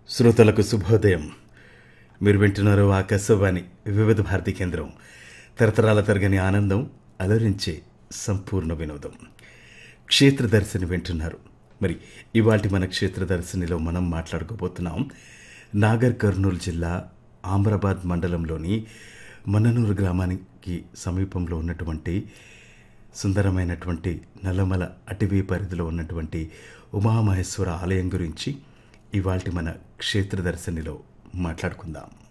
శ్రోతలకు శుభోదయం మీరు వింటున్నారు ఆకాశవాణి వివిధ భారతి కేంద్రం తరతరాల తరగని ఆనందం అలరించే సంపూర్ణ వినోదం క్షేత్ర దర్శని వింటున్నారు మరి ఇవాటి మన క్షేత్ర దర్శనిలో మనం మాట్లాడుకోబోతున్నాం నాగర్ కర్నూలు జిల్లా ఆమ్రాబాద్ మండలంలోని మన్ననూరు గ్రామానికి సమీపంలో ఉన్నటువంటి సుందరమైనటువంటి నల్లమల అటవీ పరిధిలో ఉన్నటువంటి ఉమామహేశ్వర ఆలయం గురించి ఇవాల్టి మన క్షేత్ర దర్శనిలో మాట్లాడుకుందాం